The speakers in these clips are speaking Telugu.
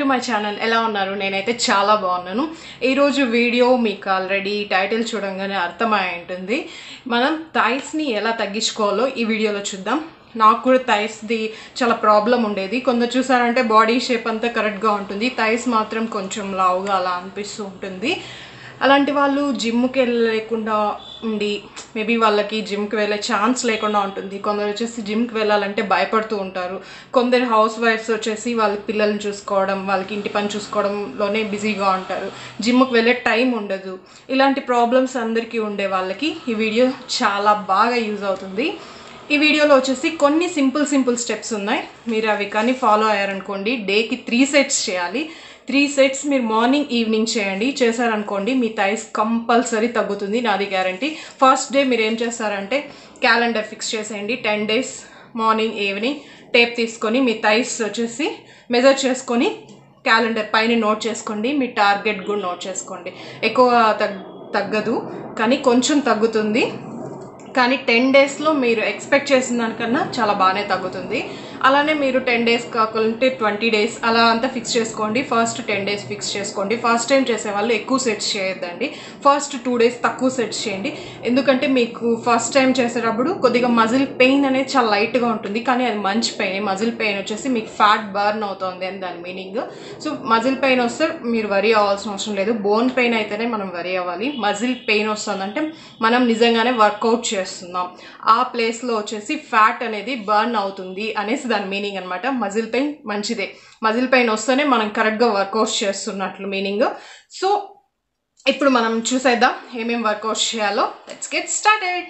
మై ఛానల్ ఎలా ఉన్నారు నేనైతే చాలా బాగున్నాను ఈరోజు వీడియో మీకు ఆల్రెడీ టైటిల్ చూడంగానే అర్థమై ఉంటుంది మనం థైస్ని ఎలా తగ్గించుకోవాలో ఈ వీడియోలో చూద్దాం నాకు కూడా థైస్ది చాలా ప్రాబ్లం ఉండేది కొందరు చూసారంటే బాడీ షేప్ అంతా కరెక్ట్గా ఉంటుంది థైస్ మాత్రం కొంచెం లావుగా అలా అనిపిస్తూ ఉంటుంది అలాంటి వాళ్ళు జిమ్కి వెళ్ళలేకుండా ఉండి మేబీ వాళ్ళకి జిమ్కి వెళ్ళే ఛాన్స్ లేకుండా ఉంటుంది కొందరు వచ్చేసి జిమ్కి వెళ్ళాలంటే భయపడుతూ ఉంటారు కొందరు హౌస్ వైఫ్స్ వచ్చేసి వాళ్ళ పిల్లల్ని చూసుకోవడం వాళ్ళకి ఇంటి పని చూసుకోవడంలోనే బిజీగా ఉంటారు జిమ్కి వెళ్ళే టైం ఉండదు ఇలాంటి ప్రాబ్లమ్స్ అందరికీ ఉండే వాళ్ళకి ఈ వీడియో చాలా బాగా యూజ్ అవుతుంది ఈ వీడియోలో వచ్చేసి కొన్ని సింపుల్ సింపుల్ స్టెప్స్ ఉన్నాయి మీరు అవి కానీ ఫాలో అయ్యారనుకోండి డేకి త్రీ సెట్స్ చేయాలి త్రీ సెట్స్ మీరు మార్నింగ్ ఈవినింగ్ చేయండి చేశారనుకోండి మీ థైస్ కంపల్సరీ తగ్గుతుంది నాది గ్యారంటీ ఫస్ట్ డే మీరు ఏం చేస్తారంటే క్యాలెండర్ ఫిక్స్ చేసేయండి ten days morning evening tape తీసుకొని మీ థైస్ వచ్చేసి మెజర్ చేసుకొని క్యాలెండర్ పైన నోట్ చేసుకోండి మీ టార్గెట్ కూడా నోట్ చేసుకోండి ఎక్కువ తగ్ తగ్గదు కానీ కొంచెం తగ్గుతుంది కానీ టెన్ డేస్లో మీరు ఎక్స్పెక్ట్ చేసిన దానికన్నా చాలా బాగానే తగ్గుతుంది అలానే మీరు టెన్ డేస్ కాకుంటే ట్వంటీ డేస్ అలా అంతా ఫిక్స్ చేసుకోండి ఫస్ట్ టెన్ డేస్ ఫిక్స్ చేసుకోండి ఫస్ట్ టైం చేసే వాళ్ళు ఎక్కువ సెట్స్ చేయొద్దండి ఫస్ట్ టూ డేస్ తక్కువ సెట్స్ చేయండి ఎందుకంటే మీకు ఫస్ట్ టైం చేసేటప్పుడు కొద్దిగా మజిల్ పెయిన్ అనేది చాలా లైట్గా ఉంటుంది కానీ అది మంచి పెయిన్ మజిల్ పెయిన్ వచ్చేసి మీకు ఫ్యాట్ బర్న్ అవుతుంది అని దాని మీనింగ్ సో మజిల్ పెయిన్ వస్తే మీరు వరీ అవ్వాల్సిన అవసరం లేదు బోన్ పెయిన్ అయితేనే మనం వరీ అవ్వాలి మజిల్ పెయిన్ వస్తుందంటే మనం నిజంగానే వర్కౌట్ చేస్తున్నాం ఆ ప్లేస్లో వచ్చేసి ఫ్యాట్ అనేది బర్న్ అవుతుంది అనేసి దాని మీనింగ్ అనమాట మజిల్ పెయిన్ మంచిదే మజిల్ పెయిన్ వస్తేనే మనం కరెక్ట్గా వర్కౌట్ చేస్తున్నట్లు మీనింగ్ సో ఇప్పుడు మనం చూసేద్దాం ఏమేమి వర్కౌట్ చేయాలో లెట్స్ గెట్ స్టార్టెడ్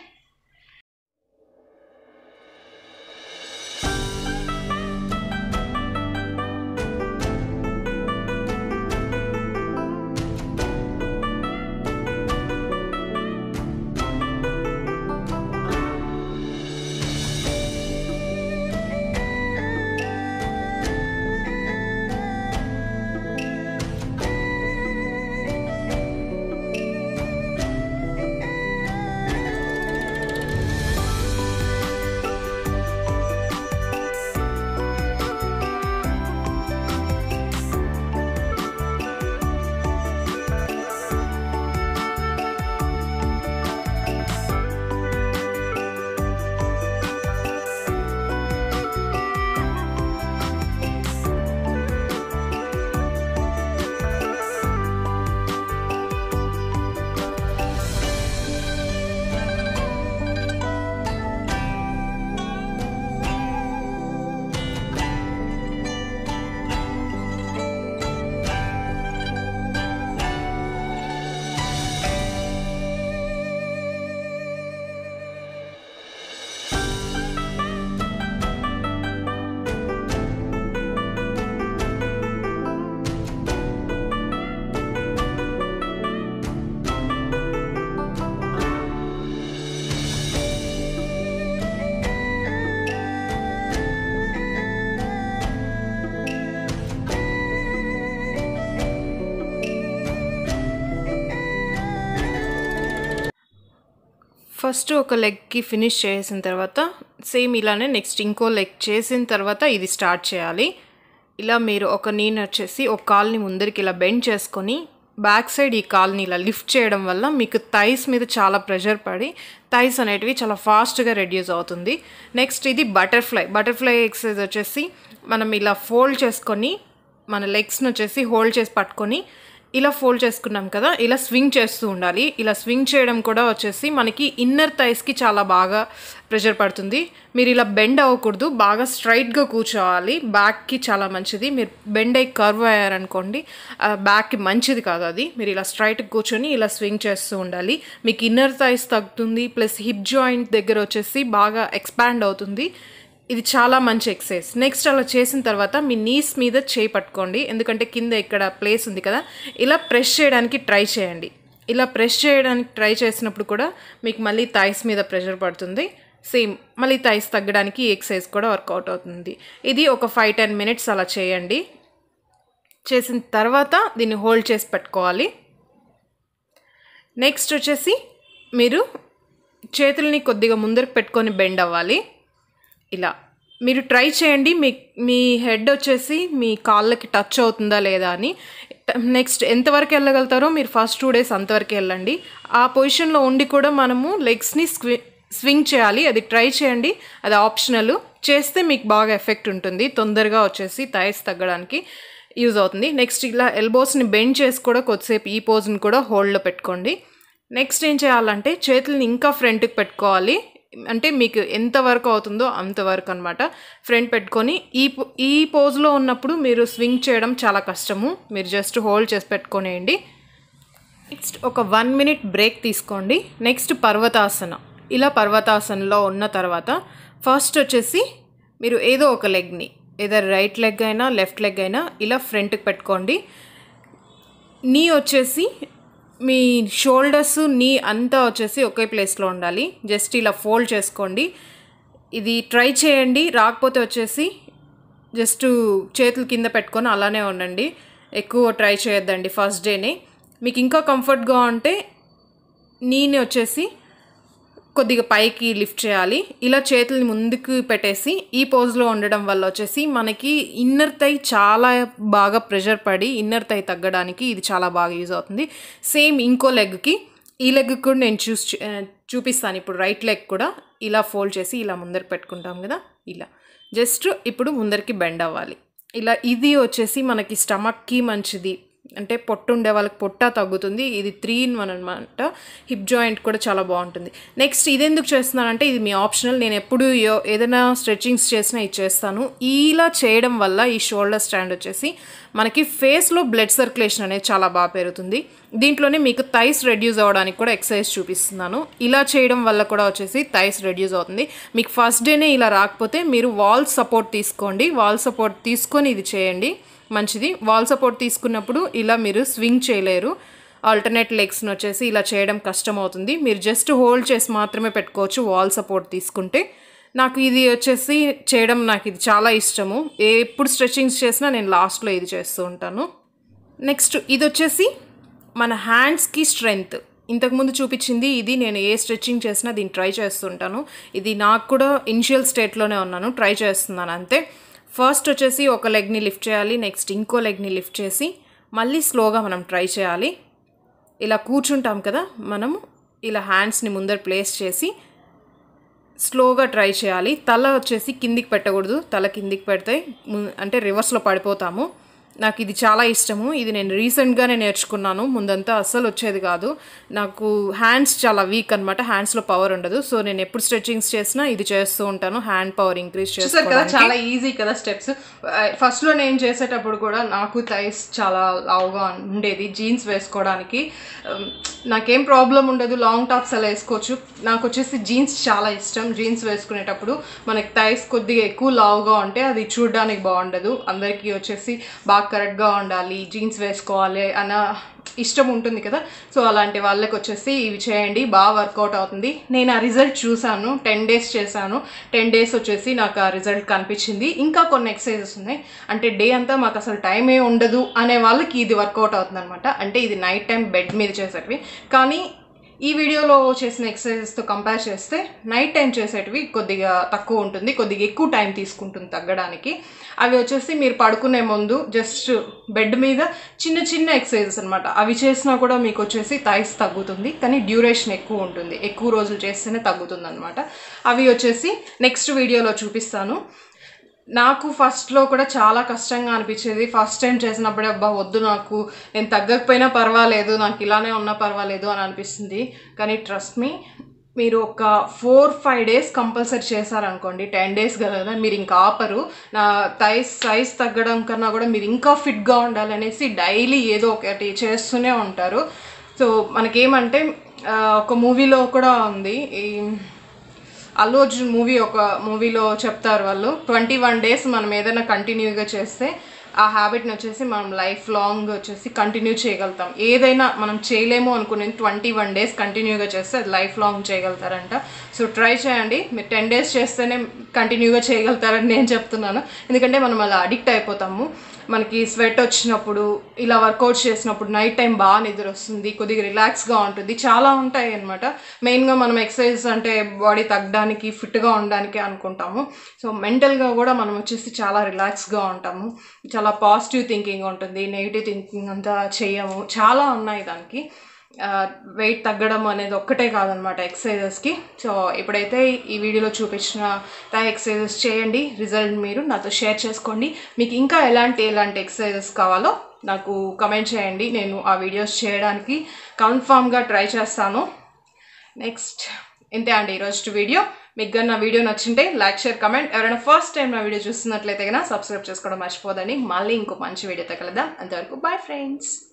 ఫస్ట్ ఒక లెగ్కి ఫినిష్ చేసిన తర్వాత సేమ్ ఇలానే నెక్స్ట్ ఇంకో లెగ్ చేసిన తర్వాత ఇది స్టార్ట్ చేయాలి ఇలా మీరు ఒక నీని వచ్చేసి ఒక కాల్ని ముందరికి ఇలా బెండ్ చేసుకొని బ్యాక్ సైడ్ ఈ కాల్ని ఇలా లిఫ్ట్ చేయడం వల్ల మీకు థైస్ మీద చాలా ప్రెషర్ పడి థైస్ అనేటివి చాలా ఫాస్ట్గా రెడ్యూస్ అవుతుంది నెక్స్ట్ ఇది బటర్ఫ్లై బటర్ఫ్లై ఎక్సర్సైజ్ వచ్చేసి మనం ఇలా ఫోల్డ్ చేసుకొని మన లెగ్స్ని వచ్చేసి హోల్డ్ చేసి పట్టుకొని ఇలా ఫోల్డ్ చేసుకున్నాం కదా ఇలా స్వింగ్ చేస్తూ ఉండాలి ఇలా స్వింగ్ చేయడం కూడా వచ్చేసి మనకి ఇన్నర్ థైస్కి చాలా బాగా ప్రెషర్ పడుతుంది మీరు ఇలా బెండ్ అవ్వకూడదు బాగా స్ట్రైట్గా కూర్చోవాలి బ్యాక్కి చాలా మంచిది మీరు బెండ్ అయ్యి కర్వ్ అయ్యారనుకోండి బ్యాక్కి మంచిది కాదు అది మీరు ఇలా స్ట్రైట్ కూర్చొని ఇలా స్వింగ్ చేస్తూ ఉండాలి మీకు ఇన్నర్ థైస్ తగ్గుతుంది ప్లస్ హిప్ జాయింట్ దగ్గర వచ్చేసి బాగా ఎక్స్పాండ్ అవుతుంది ఇది చాలా మంచి ఎక్సర్సైజ్ నెక్స్ట్ అలా చేసిన తర్వాత మీ నీస్ మీద చేయి పట్టుకోండి ఎందుకంటే కింద ఇక్కడ ప్లేస్ ఉంది కదా ఇలా ప్రెస్ చేయడానికి ట్రై చేయండి ఇలా ప్రెస్ చేయడానికి ట్రై చేసినప్పుడు కూడా మీకు మళ్ళీ థైస్ మీద ప్రెషర్ పడుతుంది సేమ్ మళ్ళీ థైస్ తగ్గడానికి ఈ ఎక్సర్సైజ్ కూడా వర్కౌట్ అవుతుంది ఇది ఒక ఫైవ్ టెన్ మినిట్స్ అలా చేయండి చేసిన తర్వాత దీన్ని హోల్డ్ చేసి పెట్టుకోవాలి నెక్స్ట్ వచ్చేసి మీరు చేతుల్ని కొద్దిగా ముందరకు పెట్టుకొని బెండ్ అవ్వాలి ఇలా మీరు ట్రై చేయండి మీ మీ హెడ్ వచ్చేసి మీ కాళ్ళకి టచ్ అవుతుందా లేదా అని నెక్స్ట్ ఎంతవరకు వెళ్ళగలుగుతారో మీరు ఫస్ట్ టూ డేస్ అంతవరకు వెళ్ళండి ఆ పొజిషన్లో ఉండి కూడా మనము లెగ్స్ని స్వి స్వింగ్ చేయాలి అది ట్రై చేయండి అది ఆప్షనల్ చేస్తే మీకు బాగా ఎఫెక్ట్ ఉంటుంది తొందరగా వచ్చేసి థైస్ తగ్గడానికి యూజ్ అవుతుంది నెక్స్ట్ ఇలా ఎల్బోస్ని బెండ్ చేసి కూడా కొద్దిసేపు ఈ పోజ్ని కూడా హోల్డ్లో పెట్టుకోండి నెక్స్ట్ ఏం చేయాలంటే చేతుల్ని ఇంకా ఫ్రంట్కి పెట్టుకోవాలి అంటే మీకు ఎంత వరకు అవుతుందో అంతవరకు అనమాట ఫ్రంట్ పెట్టుకొని ఈ పో- ఈ పోజ్లో ఉన్నప్పుడు మీరు స్వింగ్ చేయడం చాలా కష్టము మీరు జస్ట్ హోల్డ్ చేసి పెట్టుకొనేయండి నెక్స్ట్ ఒక వన్ మినిట్ బ్రేక్ తీసుకోండి నెక్స్ట్ పర్వతాసన ఇలా పర్వతాసనలో ఉన్న తర్వాత ఫస్ట్ వచ్చేసి మీరు ఏదో ఒక లెగ్ని ఏదో రైట్ లెగ్ అయినా లెఫ్ట్ లెగ్ అయినా ఇలా ఫ్రంట్కి పెట్టుకోండి నీ వచ్చేసి మీ షోల్డర్స్ నీ అంతా వచ్చేసి ఒకే ప్లేస్లో ఉండాలి జస్ట్ ఇలా ఫోల్డ్ చేసుకోండి ఇది ట్రై చేయండి రాకపోతే వచ్చేసి జస్ట్ చేతులు కింద పెట్టుకొని అలానే ఉండండి ఎక్కువ ట్రై చేయొద్దండి ఫస్ట్ డేనే మీకు ఇంకా కంఫర్ట్గా ఉంటే నీని వచ్చేసి కొద్దిగా పైకి లిఫ్ట్ చేయాలి ఇలా చేతుల్ని ముందుకు పెట్టేసి ఈ పోజ్లో ఉండడం వల్ల వచ్చేసి మనకి ఇన్నర్ తై చాలా బాగా ప్రెషర్ పడి ఇన్నర్ తై తగ్గడానికి ఇది చాలా బాగా యూజ్ అవుతుంది సేమ్ ఇంకో లెగ్కి ఈ లెగ్ కూడా నేను చూస్ చూపిస్తాను ఇప్పుడు రైట్ లెగ్ కూడా ఇలా ఫోల్డ్ చేసి ఇలా ముందరికి పెట్టుకుంటాం కదా ఇలా జస్ట్ ఇప్పుడు ముందరికి బెండ్ అవ్వాలి ఇలా ఇది వచ్చేసి మనకి స్టమక్కి మంచిది అంటే పొట్టు ఉండే వాళ్ళకి పొట్ట తగ్గుతుంది ఇది త్రీ ఇన్ వన్ అనమాట హిప్ జాయింట్ కూడా చాలా బాగుంటుంది నెక్స్ట్ ఇది ఎందుకు చేస్తున్నానంటే ఇది మీ ఆప్షనల్ నేను ఎప్పుడు యో- ఏదైనా స్ట్రెచ్చింగ్స్ చేసినా ఇది చేస్తాను ఇలా చేయడం వల్ల ఈ షోల్డర్ స్టాండ్ వచ్చేసి మనకి ఫేస్లో బ్లడ్ సర్క్యులేషన్ అనేది చాలా బాగా పెరుగుతుంది దీంట్లోనే మీకు థైస్ రెడ్యూస్ అవ్వడానికి కూడా ఎక్సర్సైజ్ చూపిస్తున్నాను ఇలా చేయడం వల్ల కూడా వచ్చేసి థైస్ రెడ్యూస్ అవుతుంది మీకు ఫస్ట్ డేనే ఇలా రాకపోతే మీరు వాల్ సపోర్ట్ తీసుకోండి వాల్ సపోర్ట్ తీసుకొని ఇది చేయండి మంచిది వాల్ సపోర్ట్ తీసుకున్నప్పుడు ఇలా మీరు స్వింగ్ చేయలేరు ఆల్టర్నేట్ లెగ్స్ని వచ్చేసి ఇలా చేయడం కష్టం అవుతుంది మీరు జస్ట్ హోల్డ్ చేసి మాత్రమే పెట్టుకోవచ్చు వాల్ సపోర్ట్ తీసుకుంటే నాకు ఇది వచ్చేసి చేయడం నాకు ఇది చాలా ఇష్టము ఏ ఎప్పుడు స్ట్రెచ్చింగ్స్ చేసినా నేను లాస్ట్లో ఇది చేస్తూ ఉంటాను నెక్స్ట్ ఇది వచ్చేసి మన హ్యాండ్స్కి స్ట్రెంగ్త్ ఇంతకుముందు చూపించింది ఇది నేను ఏ స్ట్రెచ్చింగ్ చేసినా దీన్ని ట్రై చేస్తుంటాను ఇది నాకు కూడా ఇనిషియల్ స్టేట్లోనే ఉన్నాను ట్రై చేస్తున్నాను అంతే ఫస్ట్ వచ్చేసి ఒక లెగ్ని లిఫ్ట్ చేయాలి నెక్స్ట్ ఇంకో లెగ్ని లిఫ్ట్ చేసి మళ్ళీ స్లోగా మనం ట్రై చేయాలి ఇలా కూర్చుంటాం కదా మనము ఇలా హ్యాండ్స్ని ముందర ప్లేస్ చేసి స్లోగా ట్రై చేయాలి తల వచ్చేసి కిందికి పెట్టకూడదు తల కిందికి పెడితే ము- అంటే రివర్స్లో పడిపోతాము నాకు ఇది చాలా ఇష్టము ఇది నేను రీసెంట్గానే నేర్చుకున్నాను ముందంతా అస్సలు వచ్చేది కాదు నాకు హ్యాండ్స్ చాలా వీక్ అనమాట హ్యాండ్స్లో పవర్ ఉండదు సో నేను ఎప్పుడు స్ట్రెచ్చింగ్స్ చేసినా ఇది చేస్తూ ఉంటాను హ్యాండ్ పవర్ ఇంక్రీజ్ చూసారు కదా చేసుకోవడానికి చాలా ఈజీ కదా స్టెప్స్ ఫస్ట్ లో నేను చేసేటప్పుడు కూడా నాకు థైస్ చాలా లావుగా ఉండేది జీన్స్ వేసుకోవడానికి Um, నాకేం ప్రాబ్లం ఉండదు లాంగ్ టాప్స్ అలా వేసుకోవచ్చు నాకు వచ్చేసి జీన్స్ చాలా ఇష్టం జీన్స్ వేసుకునేటప్పుడు మనకి థైస్ కొద్దిగా ఎక్కువ లావుగా ఉంటే అది చూడడానికి బాగుండదు అందరికీ వచ్చేసి బాగా కరెక్ట్గా ఉండాలి జీన్స్ వేసుకోవాలి అన్న ఇష్టం ఉంటుంది కదా సో అలాంటి వాళ్ళకి వచ్చేసి ఇవి చేయండి బాగా వర్కౌట్ అవుతుంది నేను ఆ రిజల్ట్ చూసాను టెన్ డేస్ చేశాను టెన్ డేస్ వచ్చేసి నాకు ఆ రిజల్ట్ కనిపించింది ఇంకా కొన్ని ఎక్సర్సైజెస్ ఉన్నాయి అంటే డే అంతా మాకు అసలు టైమే ఉండదు అనే వాళ్ళకి ఇది వర్కౌట్ అవుతుంది అనమాట అంటే ఇది నైట్ టైం బెడ్ మీద చేసేటివి కానీ ఈ వీడియోలో చేసిన ఎక్సర్సైజెస్తో కంపేర్ చేస్తే నైట్ టైం చేసేటివి కొద్దిగా తక్కువ ఉంటుంది కొద్దిగా ఎక్కువ టైం తీసుకుంటుంది తగ్గడానికి అవి వచ్చేసి మీరు పడుకునే ముందు జస్ట్ బెడ్ మీద చిన్న చిన్న ఎక్సర్సైజెస్ అనమాట అవి చేసినా కూడా మీకు వచ్చేసి థైస్ తగ్గుతుంది కానీ డ్యూరేషన్ ఎక్కువ ఉంటుంది ఎక్కువ రోజులు చేస్తేనే తగ్గుతుంది అనమాట అవి వచ్చేసి నెక్స్ట్ వీడియోలో చూపిస్తాను నాకు ఫస్ట్లో కూడా చాలా కష్టంగా అనిపించేది ఫస్ట్ టైం చేసినప్పుడే అబ్బా వద్దు నాకు నేను తగ్గకపోయినా పర్వాలేదు నాకు ఇలానే ఉన్నా పర్వాలేదు అని అనిపిస్తుంది కానీ ట్రస్ట్ మీ మీరు ఒక ఫోర్ ఫైవ్ డేస్ కంపల్సరీ చేశారనుకోండి టెన్ డేస్ కదా మీరు ఇంకా ఆపరు నా థైస్ సైజ్ తగ్గడం కన్నా కూడా మీరు ఇంకా ఫిట్గా ఉండాలనేసి డైలీ ఏదో ఒకటి చేస్తూనే ఉంటారు సో మనకేమంటే ఆ, ఒక మూవీలో కూడా ఉంది ఈ అల్లు అర్జున్ మూవీ ఒక మూవీలో చెప్తారు వాళ్ళు ట్వంటీ వన్ డేస్ మనం ఏదైనా కంటిన్యూగా చేస్తే ఆ హ్యాబిట్ని వచ్చేసి మనం లైఫ్ లాంగ్ వచ్చేసి కంటిన్యూ చేయగలుగుతాం ఏదైనా మనం చేయలేము అనుకునేది ట్వంటీ వన్ డేస్ కంటిన్యూగా చేస్తే అది లైఫ్ లాంగ్ చేయగలుగుతారంట సో ట్రై చేయండి మీరు టెన్ డేస్ చేస్తేనే కంటిన్యూగా చేయగలుగుతారని నేను చెప్తున్నాను ఎందుకంటే మనం అలా అడిక్ట్ అయిపోతాము మనకి స్వెట్ వచ్చినప్పుడు ఇలా వర్కౌట్ చేసినప్పుడు నైట్ టైం బాగా నిద్ర వస్తుంది కొద్దిగా రిలాక్స్గా ఉంటుంది చాలా ఉంటాయి అనమాట మెయిన్గా మనం ఎక్సర్సైజ్ అంటే బాడీ తగ్గడానికి ఫిట్గా ఉండడానికి అనుకుంటాము సో మెంటల్గా కూడా మనం వచ్చేసి చాలా రిలాక్స్గా ఉంటాము చాలా పాజిటివ్ థింకింగ్ ఉంటుంది నెగిటివ్ థింకింగ్ అంతా చెయ్యము చాలా ఉన్నాయి దానికి వెయిట్ తగ్గడం అనేది ఒక్కటే కాదనమాట ఎక్సర్సైజెస్కి సో ఇప్పుడైతే ఈ వీడియోలో చూపించిన తా ఎక్సర్సైజెస్ చేయండి రిజల్ట్ మీరు నాతో షేర్ చేసుకోండి మీకు ఇంకా ఎలాంటి ఎలాంటి ఎక్సర్సైజెస్ కావాలో నాకు కమెంట్ చేయండి నేను ఆ వీడియోస్ చేయడానికి కన్ఫామ్గా ట్రై చేస్తాను నెక్స్ట్ ఇంతే అండి ఈరోజు వీడియో మీకు కానీ నా వీడియో నచ్చింటే లైక్ షేర్ కమెంట్ ఎవరైనా ఫస్ట్ టైం నా వీడియో చూస్తున్నట్లయితే కనుక సబ్స్క్రైబ్ చేసుకోవడం మర్చిపోదండి మళ్ళీ ఇంకో మంచి వీడియోతో కలుద్దాం అంతవరకు బాయ్ ఫ్రెండ్స్